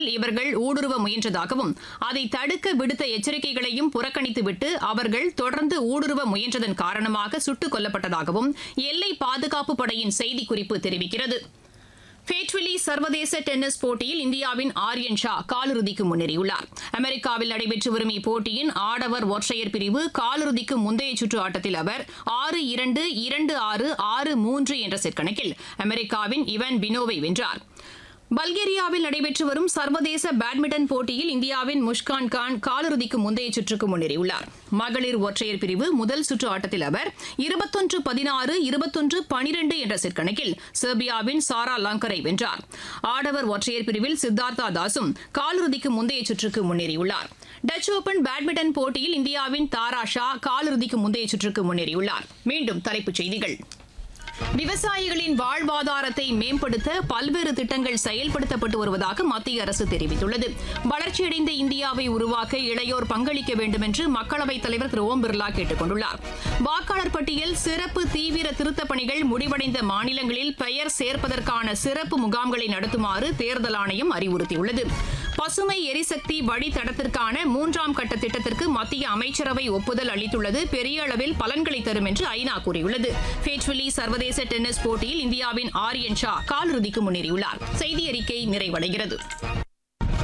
இவர்கள் ஊடுருவ முயன்றதாகவும் அதை தடுக்க விடுத்த எச்சரிக்கைகளையும் புறக்கணித்துவிட்டு அவர்கள் தொடர்ந்து ஊடுருவ முயன்றதன் காரணமாக சுட்டுக் கொல்லப்பட்டதாகவும் எல்லை பாதுகாப்பு படையின் செய்திக்குறிப்பு தெரிவிக்கிறது ஃபேட்வில்லி சர்வதேச டென்னிஸ் போட்டியில் இந்தியாவின் ஆர்யன் ஷா காலிறுதிக்கு முன்னேறியுள்ளார் அமெரிக்காவில் நடைபெற்று வரும் இப்போட்டியின் ஆடவர் ஒற்றையர் பிரிவு காலிறுதிக்கு முந்தைய சுற்று ஆட்டத்தில் அவர் ஆறு இரண்டு இரண்டு ஆறு ஆறு மூன்று என்ற செட் கணக்கில் அமெரிக்காவின் இவன் பினோவை வென்றார் பல்கேரியாவில் நடைபெற்று வரும் சர்வதேச பேட்மிண்டன் போட்டியில் இந்தியாவின் முஷ்கான் கான் காலிறுதிக்கு முந்தைய சுற்றுக்கு முன்னேறியுள்ளார் மகளிர் ஒற்றையர் பிரிவு முதல் சுற்று ஆட்டத்தில் அவர் இருபத்தொன்று பதினாறு இருபத்தொன்று பனிரெண்டு என்ற செட் கணக்கில் செர்பியாவின் சாரா லாங்கரை வென்றார் ஆடவர் ஒற்றையர் பிரிவில் சித்தார்த்தா தாஸும் காலிறுதிக்கு முந்தைய சுற்றுக்கு முன்னேறியுள்ளார் டச் ஓபன் பேட்மிண்டன் போட்டியில் இந்தியாவின் தாரா ஷா காலிறுதிக்கு முந்தைய சுற்றுக்கு முன்னேறியுள்ளார் மீண்டும் தலைப்புச் செய்திகள் விவசாயிகளின் வாழ்வாதாரத்தை மேம்படுத்த பல்வேறு திட்டங்கள் செயல்படுத்தப்பட்டு வருவதாக மத்திய அரசு தெரிவித்துள்ளது வளர்ச்சியடைந்த இந்தியாவை உருவாக்க இளையோர் பங்களிக்க வேண்டும் என்று மக்களவைத் தலைவர் திரு ஓம் பிர்லா கேட்டுக் கொண்டுள்ளார் வாக்காளர் பட்டியல் சிறப்பு தீவிர திருத்தப் பணிகள் முடிவடைந்த மாநிலங்களில் பெயர் சேர்ப்பதற்கான சிறப்பு முகாம்களை நடத்துமாறு தேர்தல் ஆணையம் அறிவுறுத்தியுள்ளது பசுமை எரிசக்தி வழித்தடத்திற்கான மூன்றாம் கட்ட திட்டத்திற்கு மத்திய அமைச்சரவை ஒப்புதல் அளித்துள்ளது பெரிய அளவில் பலன்களை தரும் என்று ஐநா கூறியுள்ளது ஃபேட்வில்லி சர்வதேச டென்னிஸ் போட்டியில் இந்தியாவின் ஆரியன் ஷா காலிறுதிக்கு முன்னேறியுள்ளார் செய்தி அறிக்கை நிறைவடைகிறது